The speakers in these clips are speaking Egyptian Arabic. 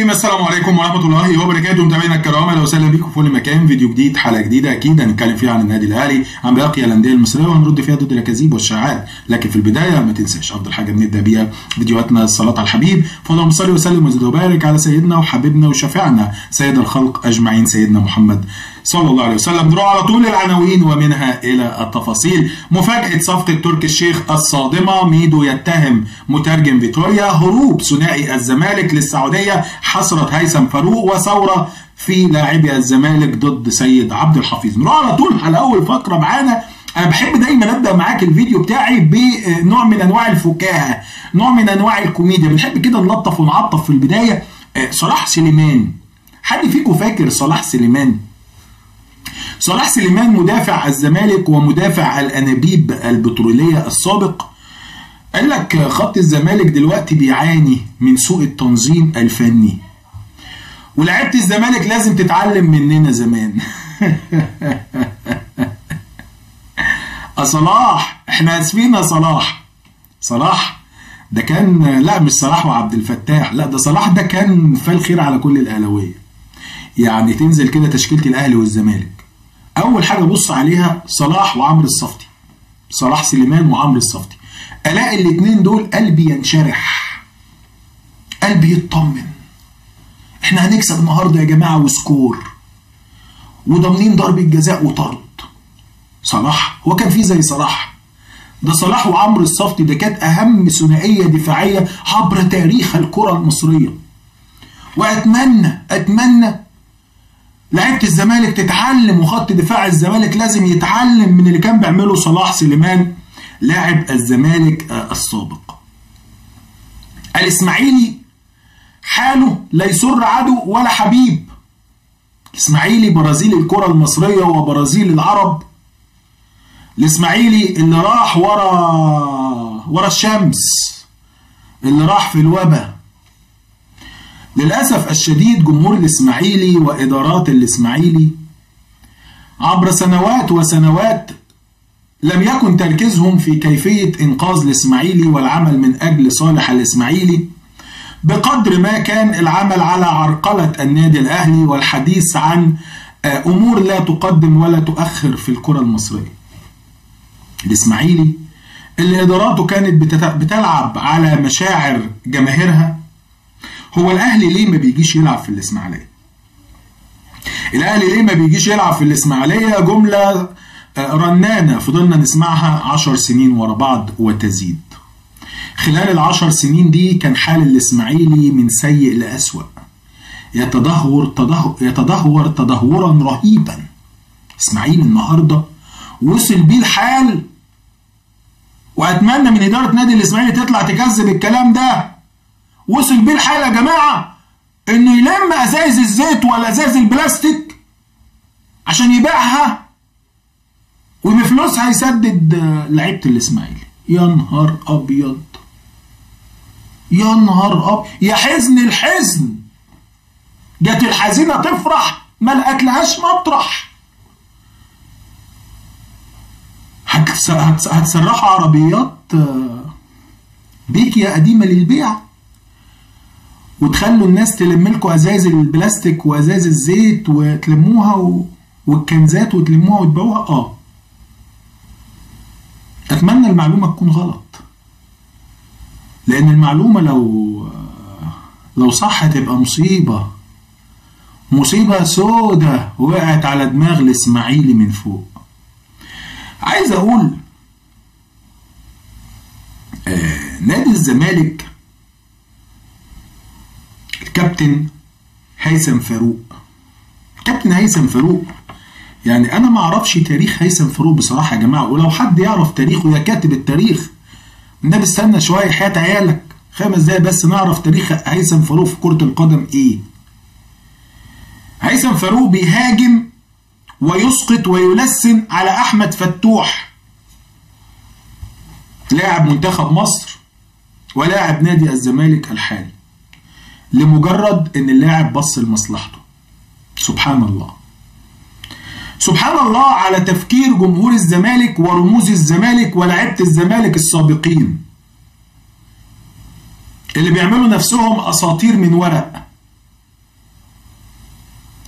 الرجيم السلام عليكم ورحمه الله وبركاته متابعينا الكرام اهلا وسهلا بيكم في كل مكان فيديو جديد حلقه جديده اكيد هنتكلم فيها عن النادي الاهلي عن باقي الانديه المصريه وهنرد فيها ضد الاكاذيب والشائعات لكن في البدايه ما تنساش افضل حاجه بنبدا بيها فيديوهاتنا الصلاه على الحبيب فاللهم صل وسلم وزد وبارك على سيدنا وحبيبنا وشفيعنا سيد الخلق اجمعين سيدنا محمد صلى الله عليه وسلم نروح على طول العناوين ومنها الى التفاصيل مفاجاه صفقه تركي الشيخ الصادمه ميدو يتهم مترجم فيتوريا هروب ثنائي الزمالك للسعوديه حسره هيثم فاروق وثوره في لاعبي الزمالك ضد سيد عبد الحفيظ نروح على طول على اول فقره معانا انا بحب دايما ابدا معاك الفيديو بتاعي بنوع من انواع الفكاهه نوع من انواع الكوميديا بنحب كده نلطف ونعطف في البدايه صلاح سليمان حد فيكم فاكر صلاح سليمان صلاح سليمان مدافع الزمالك ومدافع الانابيب البتروليه السابق قال لك خط الزمالك دلوقتي بيعاني من سوء التنظيم الفني ولاعيبه الزمالك لازم تتعلم مننا زمان صلاح احنا اسفين يا صلاح صلاح ده كان لا مش صلاح وعبد الفتاح لا ده صلاح ده كان فال خير على كل الاهلاويه يعني تنزل كده تشكيله الاهلي والزمالك اول حاجه بص عليها صلاح وعمرو الصفتي صلاح سليمان وعمرو الصفتي الاقي الاثنين دول قلبي ينشرح قلبي يطمن احنا هنكسب النهارده يا جماعه وسكور وضامنين ضربه جزاء وطرد صلاح هو كان في زي صلاح ده صلاح وعمرو الصفتي ده كانت اهم ثنائيه دفاعيه عبر تاريخ الكره المصريه واتمنى اتمنى لعيبه الزمالك تتعلم وخط دفاع الزمالك لازم يتعلم من اللي كان بيعمله صلاح سليمان لاعب الزمالك السابق الاسماعيلي حاله لا يسر عدو ولا حبيب الاسماعيلي برازيل الكره المصريه وبرازيل العرب الاسماعيلي اللي راح ورا ورا الشمس اللي راح في الوبا للأسف الشديد جمهور الإسماعيلي وإدارات الإسماعيلي عبر سنوات وسنوات لم يكن تركيزهم في كيفية إنقاذ الإسماعيلي والعمل من أجل صالح الإسماعيلي بقدر ما كان العمل على عرقلة النادي الأهلي والحديث عن أمور لا تقدم ولا تؤخر في الكرة المصرية الإسماعيلي اللي إداراته كانت بتلعب على مشاعر جماهيرها هو الاهلي ليه ما بيجيش يلعب في الاسماعيليه الاهلي ليه ما بيجيش يلعب في الاسماعيليه جمله رنانه فضلنا نسمعها عشر سنين ورا بعض وتزيد خلال العشر سنين دي كان حال الاسماعيلي من سيء لأسوأ يتدهور تدهور يتدهور تدهورا رهيبا اسماعيل النهارده وصل بيه الحال واتمنى من اداره نادي الاسماعيلي تطلع تكذب الكلام ده وصل بيه الحال يا جماعه انه يلم ازايز الزيت ولا ازايز البلاستيك عشان يبيعها وبفلوسها يسدد لعيبه الاسماعيلي يا نهار ابيض يا نهار ابيض يا حزن الحزن جت الحزينه تفرح ما لقتلهاش مطرح هتسرحوا عربيات بيك يا قديمه للبيع وتخلوا الناس تلم لكم ازايز البلاستيك وازايز الزيت وتلموها و... والكنزات وتلموها وتبيعوها اه اتمنى المعلومه تكون غلط لان المعلومه لو لو صح هتبقى مصيبه مصيبه سودة وقعت على دماغ الاسماعيلي من فوق عايز اقول آه نادي الزمالك الكابتن هيثم فاروق كابتن هيثم فاروق يعني انا ما اعرفش تاريخ هيثم فاروق بصراحه يا جماعه ولو حد يعرف تاريخه يا كاتب التاريخ النبي استنى شويه حياه عيالك خمس دقايق بس نعرف تاريخ هيثم فاروق في كره القدم ايه هيثم فاروق بيهاجم ويسقط ويلسن على احمد فتوح لاعب منتخب مصر ولاعب نادي الزمالك الحالي لمجرد ان اللاعب بص لمصلحته سبحان الله سبحان الله على تفكير جمهور الزمالك ورموز الزمالك ولاعيبه الزمالك السابقين اللي بيعملوا نفسهم اساطير من ورق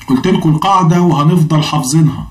قلت لكم القاعدة وهنفضل حافظينها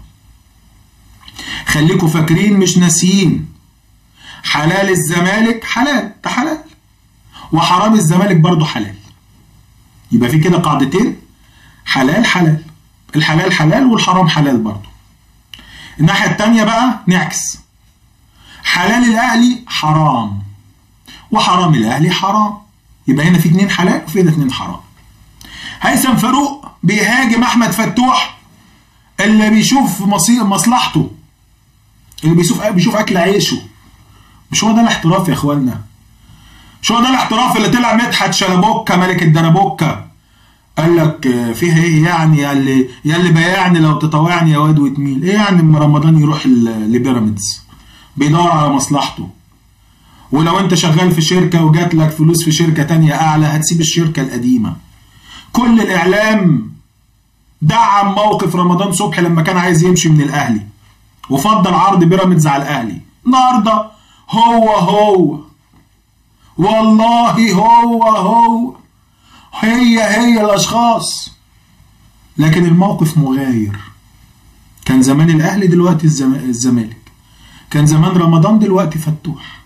خليكم فاكرين مش ناسيين حلال الزمالك حلال ده حلال وحرام الزمالك برضه حلال يبقى في كده قاعدتين حلال حلال الحلال حلال والحرام حلال برضه الناحية التانية بقى نعكس حلال الأهلي حرام وحرام الأهلي حرام يبقى هنا في اتنين حلال وفي هنا اتنين حرام هيثم فاروق بيهاجم أحمد فتوح اللي بيشوف مصير مصلحته اللي بيشوف بيشوف أكل عيشه مش هو ده الاحتراف يا اخوانا مش هو ده الاحتراف اللي طلع مدحت شلبوكه ملك الدربوكه قال لك فيها ايه يعني يا اللي يا اللي بايعني لو تطوعني يا واد وتميل ايه يعني اما رمضان يروح لبيراميدز بيدور على مصلحته ولو انت شغال في شركة وجات لك فلوس في شركة تانية اعلى هتسيب الشركة القديمة كل الاعلام دعم موقف رمضان صبحي لما كان عايز يمشي من الاهلي وفضل عرض بيراميدز على الاهلي النهارده هو هو والله هو هو هي هي الاشخاص لكن الموقف مغاير كان زمان الاهلي دلوقتي الزمالك كان زمان رمضان دلوقتي فتوح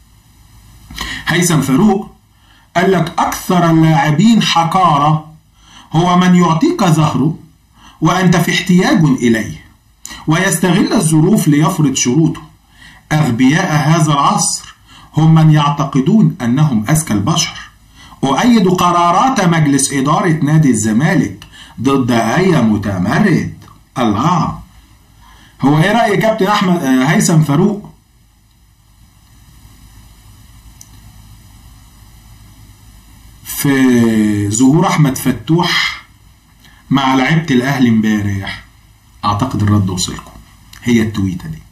هيثم فاروق قال لك اكثر اللاعبين حقاره هو من يعطيك ظهره وانت في احتياج اليه ويستغل الظروف ليفرض شروطه اغبياء هذا العصر هم من يعتقدون انهم اذكى البشر أؤيد قرارات مجلس إدارة نادي الزمالك ضد أي متمرد الله هو إيه رأي كابتن أحمد هيثم فاروق في ظهور أحمد فتوح مع لعيبة الأهلي امبارح أعتقد الرد وصلكم هي التويتة دي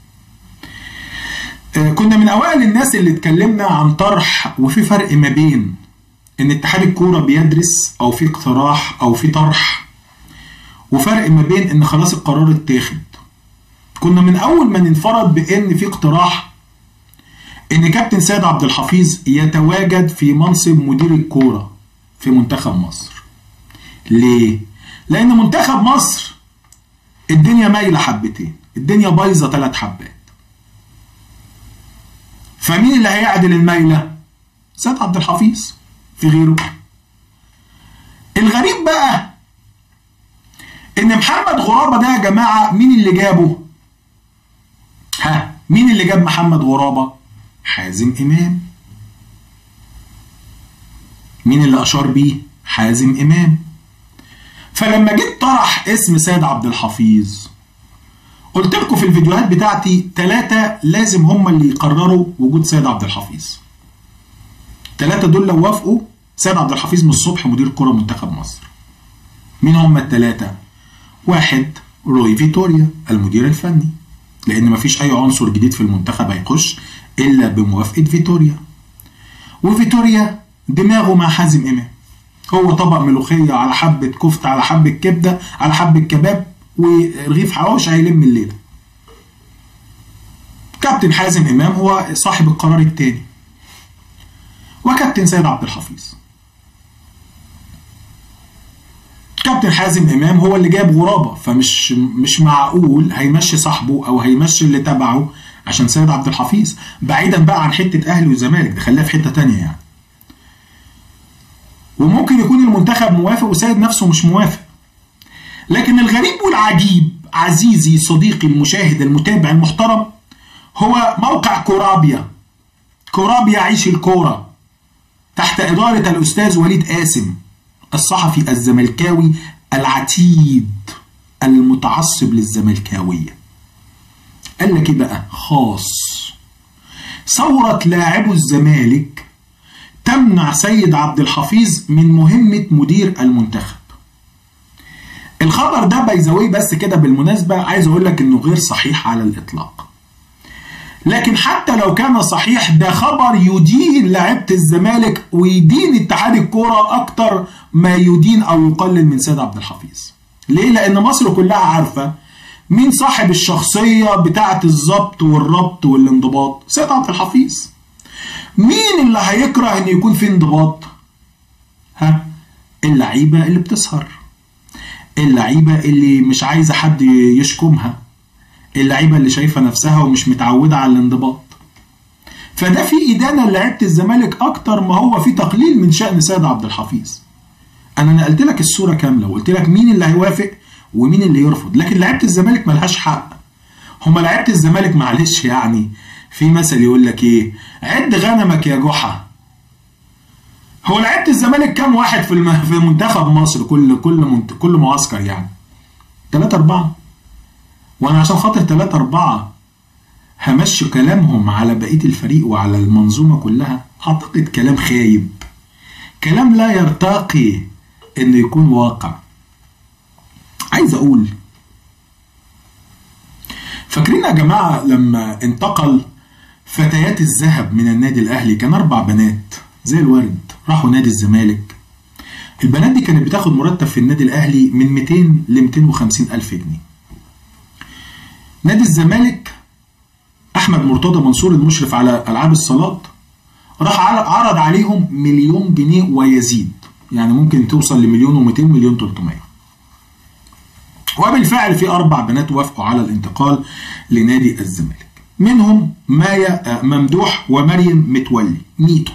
كنا من أوائل الناس اللي اتكلمنا عن طرح وفي فرق ما بين ان اتحاد الكوره بيدرس او في اقتراح او في طرح وفرق ما بين ان خلاص القرار اتاخد كنا من اول ما ننفرد بان في اقتراح ان كابتن سيد عبد الحفيظ يتواجد في منصب مدير الكوره في منتخب مصر ليه لان منتخب مصر الدنيا مايله حبتين الدنيا بايظه ثلاث حبات فمين اللي هيعدل المايله سيد عبد الحفيظ في غيره الغريب بقى ان محمد غرابه ده يا جماعه مين اللي جابه ها مين اللي جاب محمد غرابه حازم امام مين اللي اشار بيه حازم امام فلما جيت طرح اسم سيد عبد الحفيظ قلت لكم في الفيديوهات بتاعتي ثلاثة لازم هم اللي يقرروا وجود سيد عبد الحفيظ الثلاثة دول لو وافقوا سيد عبد الحفيظ من الصبح مدير كرة منتخب مصر. مين هم الثلاثة؟ واحد روي فيتوريا المدير الفني لأن مفيش أي عنصر جديد في المنتخب هيخش إلا بموافقة فيتوريا. وفيتوريا دماغه مع حازم إمام. هو طبق ملوخية على حبة كفتة على حبة كبدة على حبة كباب ورغيف حواوش هيلم الليلة. كابتن حازم إمام هو صاحب القرار الثاني. وكابتن سيد عبد الحفيظ كابتن حازم امام هو اللي جاب غرابه فمش مش معقول هيمشي صاحبه او هيمشي اللي تبعه عشان سيد عبد الحفيظ بعيدا بقى عن حته اهلي وزمالك ده خليها في حته تانية يعني وممكن يكون المنتخب موافق وسيد نفسه مش موافق لكن الغريب والعجيب عزيزي صديقي المشاهد المتابع المحترم هو موقع كورابيا كورابيا عيش الكوره تحت إدارة الأستاذ وليد قاسم الصحفي الزملكاوي العتيد المتعصب للزملكاوية قال لك ايه بقى خاص ثورة لاعبو الزمالك تمنع سيد عبد الحفيظ من مهمة مدير المنتخب الخبر ده بايزاوي بس كده بالمناسبة عايز اقول لك انه غير صحيح على الاطلاق لكن حتى لو كان صحيح ده خبر يدين لعيبه الزمالك ويدين اتحاد الكوره اكتر ما يدين او يقلل من سيد عبد الحفيظ. ليه؟ لان مصر كلها عارفه مين صاحب الشخصيه بتاعه الضبط والربط والانضباط؟ سيد عبد الحفيظ. مين اللي هيكره ان يكون في انضباط؟ ها؟ اللعيبه اللي بتسهر. اللعيبه اللي مش عايزه حد يشكمها اللعيبه اللي شايفه نفسها ومش متعوده على الانضباط فده في ادانه لعيبه الزمالك اكتر ما هو في تقليل من شان سيد عبد الحفيظ انا نقلت لك الصوره كامله وقلت لك مين اللي هيوافق ومين اللي يرفض لكن لعيبه الزمالك ملهاش حق هما لعيبه الزمالك معلش يعني في مثل يقول لك ايه عد غنمك يا جحا هو لعيبه الزمالك كام واحد في الم... في منتخب مصر كل كل منت... كل معسكر يعني 3 4 وانا عشان خاطر 3 4 همشي كلامهم على بقيه الفريق وعلى المنظومه كلها اعتقد كلام خايب كلام لا يرتقي انه يكون واقع عايز اقول فاكرين يا جماعه لما انتقل فتيات الذهب من النادي الاهلي كان اربع بنات زي الورد راحوا نادي الزمالك البنات دي كانت بتاخد مرتب في النادي الاهلي من 200 ل 250 الف جنيه نادي الزمالك احمد مرتضى منصور المشرف على العاب الصالات راح عرض عليهم مليون جنيه ويزيد يعني ممكن توصل لمليون و200 مليون 300 وبالفعل في اربع بنات وافقوا على الانتقال لنادي الزمالك منهم مايا ممدوح ومريم متولي ميتو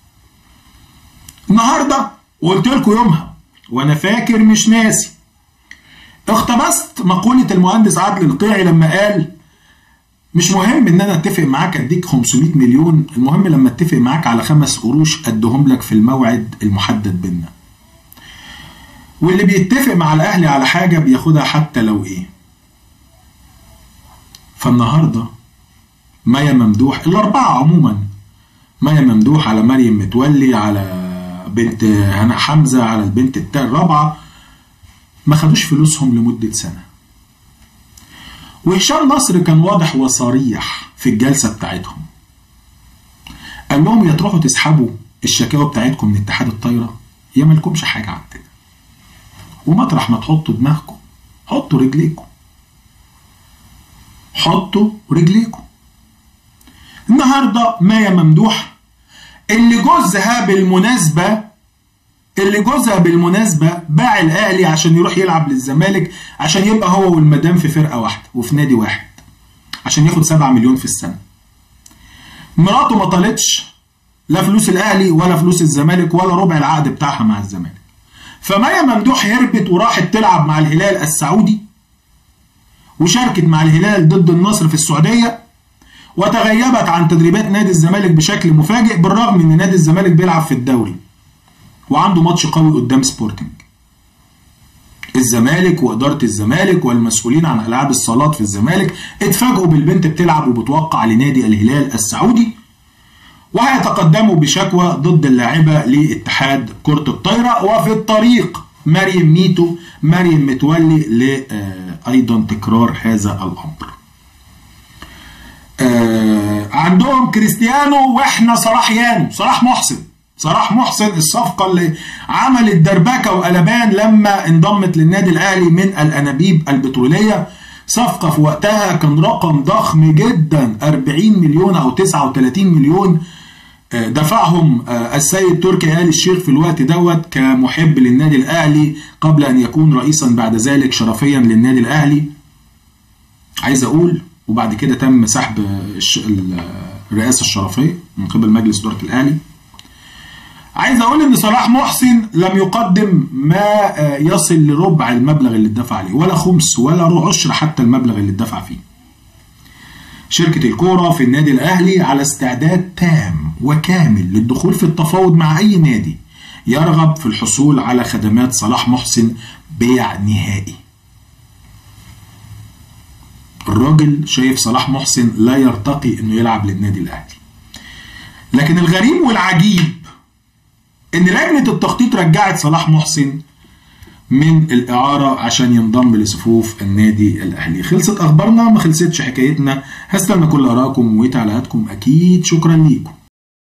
النهارده وقلت لكم يومها وانا فاكر مش ناسي اقتبست مقولة المهندس عادل القيعي لما قال مش مهم ان انا اتفق معاك اديك 500 مليون المهم لما اتفق معاك على خمس قروش ادهم لك في الموعد المحدد بينا واللي بيتفق مع الاهلي على حاجه بياخدها حتى لو ايه فالنهارده مايا ممدوح الاربعه عموما مايا ممدوح على مريم متولي على بنت هنا حمزه على البنت الرابعه ما خدوش فلوسهم لمده سنه وهشام نصر كان واضح وصريح في الجلسه بتاعتهم قال لهم يا تروحوا تسحبوا الشكاوى بتاعتكم من اتحاد الطايره يا مالكمش حاجه عندنا ومطرح ما تحطوا دماغكم حطوا رجليكم حطوا رجليكم النهارده مايا ممدوح اللي جوزها بالمناسبه اللي جوزها بالمناسبه باع الاهلي عشان يروح يلعب للزمالك عشان يبقى هو والمدام في فرقه واحده وفي نادي واحد عشان ياخد 7 مليون في السنه مراته ما طالتش لا فلوس الاهلي ولا فلوس الزمالك ولا ربع العقد بتاعها مع الزمالك فمايا ممدوح هربت وراحت تلعب مع الهلال السعودي وشاركت مع الهلال ضد النصر في السعوديه وتغيبت عن تدريبات نادي الزمالك بشكل مفاجئ بالرغم ان نادي الزمالك بيلعب في الدوري وعنده ماتش قوي قدام سبورتنج الزمالك وإدارة الزمالك والمسؤولين عن ألعاب الصالات في الزمالك اتفاجئوا بالبنت بتلعب وبتوقع لنادي الهلال السعودي وهيتقدموا بشكوى ضد اللاعبة لاتحاد كرة الطايرة وفي الطريق مريم ميتو مريم متولي لأيضا تكرار هذا الأمر عندهم كريستيانو واحنا صلاح يانو صلاح محسن صلاح محسن الصفقة اللي عملت دربكة وقلبان لما انضمت للنادي الأهلي من الأنابيب البترولية صفقة في وقتها كان رقم ضخم جدا 40 مليون أو 39 مليون دفعهم السيد تركي آل الشيخ في الوقت دوت كمحب للنادي الأهلي قبل أن يكون رئيسا بعد ذلك شرفيا للنادي الأهلي عايز أقول وبعد كده تم سحب الرئاسة الشرفية من قبل مجلس إدارة الأهلي عايز اقول ان صلاح محسن لم يقدم ما يصل لربع المبلغ اللي اتدفع عليه ولا خمس ولا عشر حتى المبلغ اللي اتدفع فيه شركة الكورة في النادي الأهلي على استعداد تام وكامل للدخول في التفاوض مع أي نادي يرغب في الحصول على خدمات صلاح محسن بيع نهائي الراجل شايف صلاح محسن لا يرتقي انه يلعب للنادي الاهلي لكن الغريب والعجيب ان لجنه التخطيط رجعت صلاح محسن من الاعاره عشان ينضم لصفوف النادي الاهلي خلصت اخبارنا ما خلصتش حكايتنا هستنى كل ارائكم وتعليقاتكم اكيد شكرا ليكم